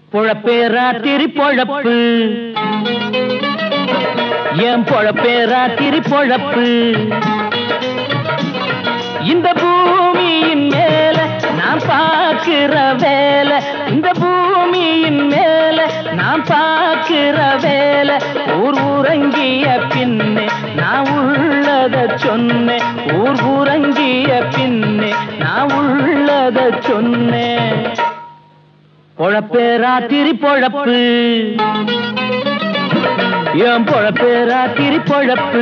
பொழப்பே ராத்திரி பொழப்பு என் பொழப்பே ராத்திரி பொழப்பு இந்த பூமியின் மேல நான் பார்க்கிற வேலை இந்த பூமியின் மேல நான் பார்க்கிற வேலை ஊர் ஊரங்கிய பின்னே நான் உள்ளத சொன்னேன் ஊர் ஊரங்கிய பின்னே நான் உள்ளத சொன்னேன் பொழப்பே ராத்திரி பொழப்பு என் பொழப்பே ராத்திரி பொழப்பு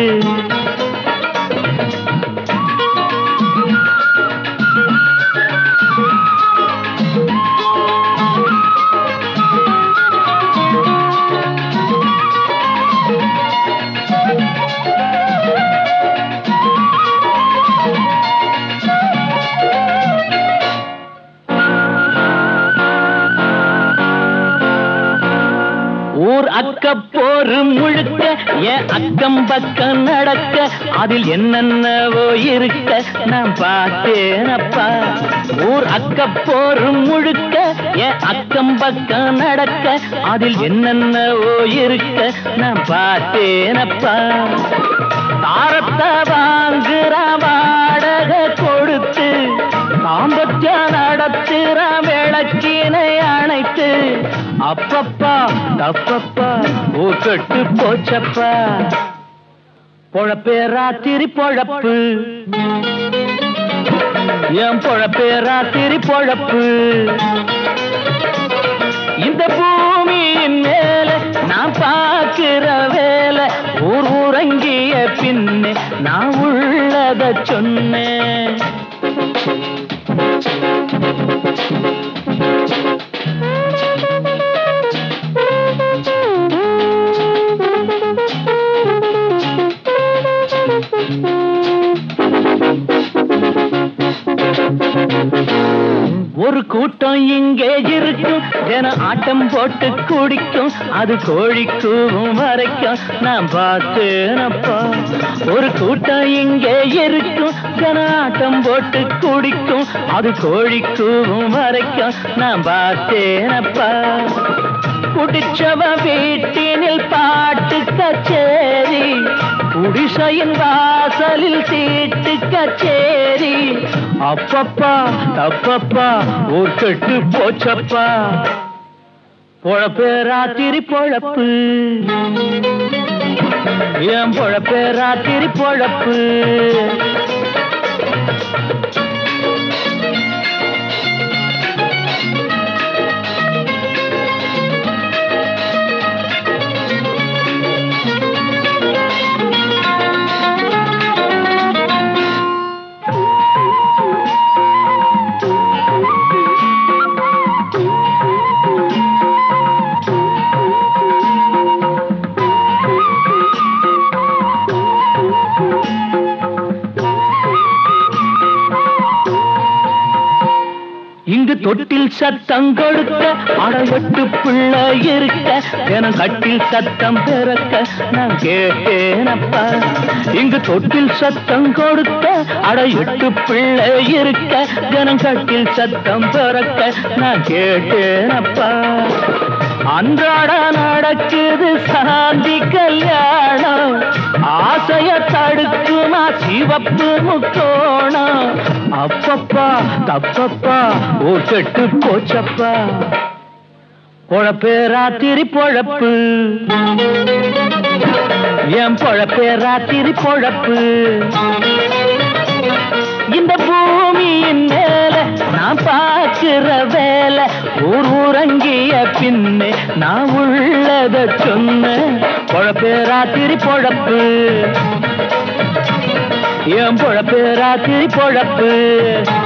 ஊர் அக்க போரு முழுக்க என் அக்கம் பக்கம் நடக்க அதில் என்னென்னவோ இருக்க நான் பார்த்தேனப்பா ஊர் அக்க போரு முழுக்க என் அக்கம் பக்கம் நடக்க அதில் என்னென்னவோ இருக்க நான் பார்த்தேனப்பா தாரத்தை வாங்குற வாடகை கொடுத்து தாம்பத்தியம் நடத்துற விளக்கினை அணைத்து அப்பப்பா தப்பப்பா ஊக்கட்டு போச்சப்பா பொழப்பே ராத்திரி பொழப்பு என் பொழப்பே ராத்திரி பொழப்பு இந்த பூமியின் மேல நான் பார்க்கிற வேலை ஊர் ஊரங்கிய பின்னே நான் உள்ளத சொன்னேன் ஒரு கூட்டம் இங்கே இருக்கும் ஜன ஆட்டம் போட்டு குடிக்கும் அது கோழி கூவும் வரைக்கும் நான் பார்த்தேனப்பா ஒரு கூட்டம் இங்கே இருக்கும் ஜன ஆட்டம் போட்டு குடிக்கும் அது கோழி கூவும் வரைக்கும் நான் பார்த்தேனப்பா குடிச்சவ வீட்டினில் பாட்டு கச்சேரி குடிசையின் வாசலில் சீட்டு கச்சேரி அப்பப்பா தப்பப்பா ஊர் கெட்டு போச்சப்பா பொழப்பே ராத்திரி பொழப்பு என் பொழப்பே ராத்திரி பொழப்பு இங்கு தொட்டில் சத்தம் கொடுக்க அடையட்டு பிள்ளை இருக்க என கட்டில் சத்தம் பிறக்க நான் கேட்டேனப்பா இங்கு தொட்டில் சத்தம் கொடுக்க அடையட்டு பிள்ளை இருக்க ஜனம் கட்டில் சத்தம் பிறக்க நான் கேட்டேனப்பா அன்றாட நடக்குது சாந்தி கல்யாணம் ஆசைய தடுக்குமா சிவப்பு முக்கோணம் அப்பப்பா தப்பப்பா ஓ கெட்டு போச்சப்பா பொழப்பே ராத்திரி பொழப்பு என் பொழப்பே ராத்திரி பொழப்பு இந்த பூமியின் மேல நான் பார்க்கிற வேலை ஊர் ஊரங்கிய பின்னே நான் உள்ளத சொன்னேன் பொழப்பே ராத்திரி பொழப்பு என் பொழப்பே ராத்திரி பொழப்பு